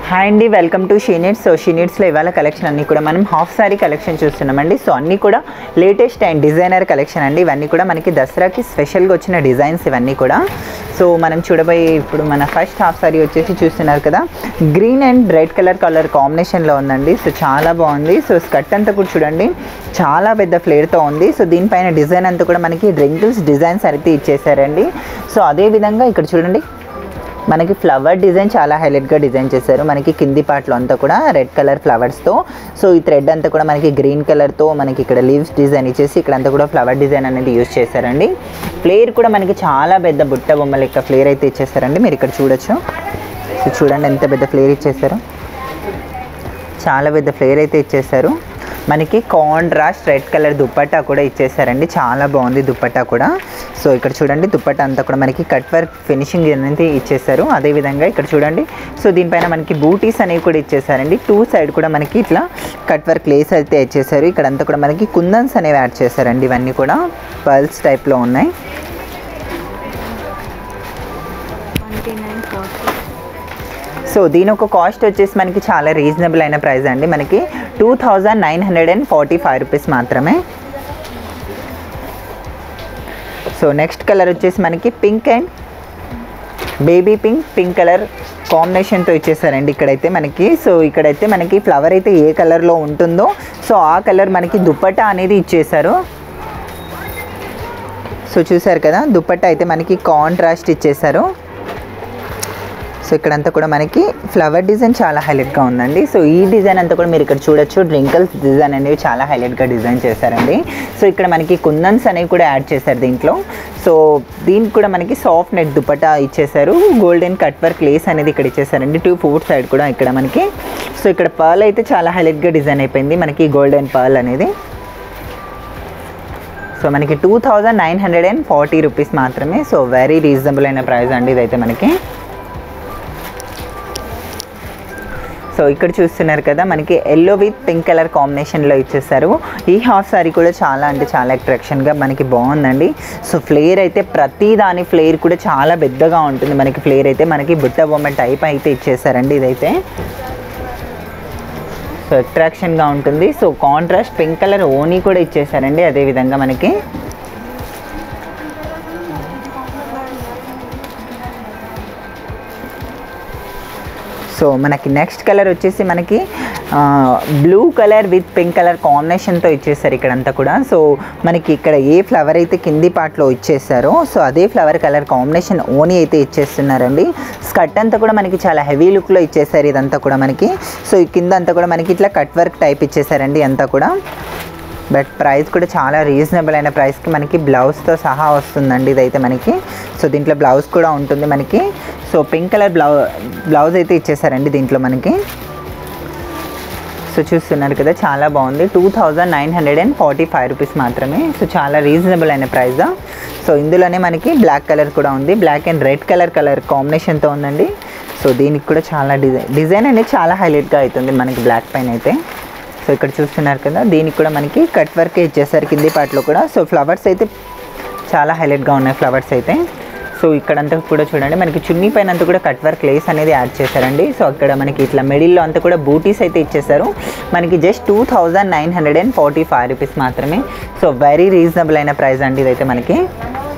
hi అండి welcome to షీనిట్స్ so షీనిట్స్లో ఇవాళ కలెక్షన్ అన్నీ కూడా మనం హాఫ్ సారీ కలెక్షన్ చూస్తున్నామండి సో అన్నీ కూడా లేటెస్ట్ అండ్ డిజైనర్ కలెక్షన్ అండి ఇవన్నీ కూడా మనకి దసరాకి స్పెషల్గా వచ్చిన డిజైన్స్ ఇవన్నీ కూడా సో మనం చూడబోయే ఇప్పుడు మన ఫస్ట్ హాఫ్ సారీ వచ్చేసి చూస్తున్నారు కదా green and red colour colour కాంబినేషన్లో ఉందండి సో చాలా బాగుంది సో స్కర్ట్ అంతా కూడా చూడండి చాలా పెద్ద ఫ్లేర్తో ఉంది సో దీనిపైన డిజైన్ అంతా కూడా మనకి డ్రింకిల్స్ డిజైన్స్ అయితే ఇచ్చేసారండి సో అదే విధంగా ఇక్కడ చూడండి మనకి ఫ్లవర్ డిజైన్ చాలా హైలైట్గా డిజైన్ చేశారు మనకి కింది పార్ట్లో అంతా కూడా రెడ్ కలర్ ఫ్లవర్స్తో సో ఈ థ్రెడ్ అంతా కూడా మనకి గ్రీన్ కలర్తో మనకి ఇక్కడ లీవ్స్ డిజైన్ ఇచ్చేసి ఇక్కడ అంతా కూడా ఫ్లవర్ డిజైన్ అనేది యూజ్ చేశారండి ఫ్లేర్ కూడా మనకి చాలా పెద్ద బుట్ట బొమ్మ లెక్క ఫ్లేర్ అయితే ఇచ్చేసారండి మీరు ఇక్కడ చూడొచ్చు సో చూడండి ఎంత పెద్ద ఫ్లేర్ ఇచ్చేసారు చాలా పెద్ద ఫ్లేర్ అయితే ఇచ్చేసారు మనకి కాంట్రాస్ట్ రెడ్ కలర్ దుప్పట్టా కూడా ఇచ్చేసారండి చాలా బాగుంది దుప్పట్టా కూడా సో ఇక్కడ చూడండి దుప్పట్టా అంతా కూడా మనకి కట్ వర్క్ ఫినిషింగ్ అనేది ఇచ్చేసారు అదేవిధంగా ఇక్కడ చూడండి సో దీనిపైన మనకి బూటీస్ అనేవి కూడా ఇచ్చేసారండి టూ సైడ్ కూడా మనకి ఇట్లా కట్ వర్క్ లేస్ అయితే ఇచ్చేసారు ఇక్కడ అంతా కూడా మనకి కుందన్స్ అనేవి యాడ్ చేశారండి ఇవన్నీ కూడా పర్ల్స్ టైప్లో ఉన్నాయి ట్వంటీ నైన్ ఫార్టీ సో దీని ఒక కాస్ట్ వచ్చేసి మనకి చాలా రీజనబుల్ అయిన ప్రైస్ అండి మనకి two thousand nine hundred and forty five rupees మాత్రమే సో నెక్స్ట్ కలర్ వచ్చేసి మనకి pink and baby pink pink colour కాంబినేషన్తో ఇచ్చేసారండి ఇక్కడైతే మనకి సో ఇక్కడైతే మనకి ఫ్లవర్ అయితే ఏ కలర్లో ఉంటుందో సో ఆ కలర్ మనకి దుప్పట్టా అనేది ఇచ్చేసారు సో చూసారు కదా దుప్పట్టా అయితే మనకి కాంట్రాస్ట్ ఇచ్చేసారు సో ఇక్కడంతా కూడా మనకి ఫ్లవర్ డిజైన్ చాలా హైలైట్గా ఉందండి సో ఈ డిజైన్ అంతా కూడా మీరు ఇక్కడ చూడొచ్చు డ్రింకల్స్ డిజైన్ అనేవి చాలా హైలైట్గా డిజైన్ చేశారండి సో ఇక్కడ మనకి కుందన్స్ అనేవి కూడా యాడ్ చేశారు దీంట్లో సో దీనికి కూడా మనకి సాఫ్ట్ నెట్ దుపట్టా ఇచ్చేసారు గోల్డెన్ కట్ వర్క్ లేస్ అనేది ఇక్కడ ఇచ్చేసారండి టూ ఫోర్ సైడ్ కూడా ఇక్కడ మనకి సో ఇక్కడ పర్ల్ అయితే చాలా హైలైట్గా డిజైన్ అయిపోయింది మనకి గోల్డెన్ పర్ల్ అనేది సో మనకి two thousand nine hundred and forty rupees మాత్రమే సో వెరీ రీజనబుల్ అయిన ప్రైస్ అండి ఇదైతే మనకి సో ఇక్కడ చూస్తున్నారు కదా మనకి ఎల్లో విత్ పింక్ కలర్ కాంబినేషన్లో ఇచ్చేసారు ఈ హాఫ్ సారీ కూడా చాలా అంటే చాలా అట్రాక్షన్గా మనకి బాగుందండి సో ఫ్లేర్ అయితే ప్రతి దాని ఫ్లేర్ కూడా చాలా పెద్దగా ఉంటుంది మనకి ఫ్లేర్ అయితే మనకి బుట్ట బొమ్మ టైప్ అయితే ఇచ్చేసారండి ఇదైతే సో అట్రాక్షన్గా ఉంటుంది సో కాంట్రాస్ట్ పింక్ కలర్ ఓనీ కూడా ఇచ్చేసారండి అదేవిధంగా మనకి సో మనకి నెక్స్ట్ కలర్ వచ్చేసి మనకి blue colour with pink colour కాంబినేషన్తో ఇచ్చేసారు ఇక్కడంతా కూడా సో మనకి ఇక్కడ ఏ ఫ్లవర్ అయితే కింది పార్ట్లో ఇచ్చేసారో సో అదే ఫ్లవర్ కలర్ కాంబినేషన్ ఓనీ అయితే ఇచ్చేస్తున్నారండి స్కర్ట్ అంతా కూడా మనకి చాలా హెవీ లుక్లో ఇచ్చేసారు ఇదంతా కూడా మనకి సో ఈ కింద అంతా కూడా మనకి ఇట్లా కట్ వర్క్ టైప్ ఇచ్చేసారండి అంతా కూడా బట్ ప్రైస్ కూడా చాలా రీజనబుల్ అయిన ప్రైస్కి మనకి బ్లౌజ్తో సహా వస్తుందండి ఇదైతే మనకి సో దీంట్లో బ్లౌజ్ కూడా ఉంటుంది మనకి సో పింక్ కలర్ బ్లౌ బ్లౌజ్ అయితే ఇచ్చేసారండి దీంట్లో మనకి సో చూస్తున్నారు కదా చాలా బాగుంది two thousand nine hundred and forty five rupees మాత్రమే సో చాలా రీజనబుల్ అయిన ప్రైస్ సో ఇందులోనే మనకి బ్లాక్ కలర్ కూడా ఉంది black and red colour colour కాంబినేషన్తో ఉందండి సో దీనికి కూడా చాలా డిజైన్ డిజైన్ అనేది చాలా హైలైట్గా అవుతుంది మనకి బ్లాక్ పైన అయితే సో ఇక్కడ చూస్తున్నారు కదా దీనికి కూడా మనకి కట్ వర్క్ ఇచ్చేసారు కింది పార్ట్లో కూడా సో ఫ్లవర్స్ అయితే చాలా హైలైట్గా ఉన్నాయి ఫ్లవర్స్ అయితే సో ఇక్కడంతా కూడా చూడండి మనకి చున్నీ పైన అంతా కూడా కట్ వర్క్ లేస్ అనేది యాడ్ చేశారండి సో అక్కడ మనకి ఇట్లా మిడిల్లో అంతా కూడా బూటీస్ అయితే ఇచ్చేసారు మనకి just two thousand nine hundred and forty five rupees మాత్రమే సో వెరీ రీజనబుల్ అయిన ప్రైస్ అండి ఇదైతే మనకి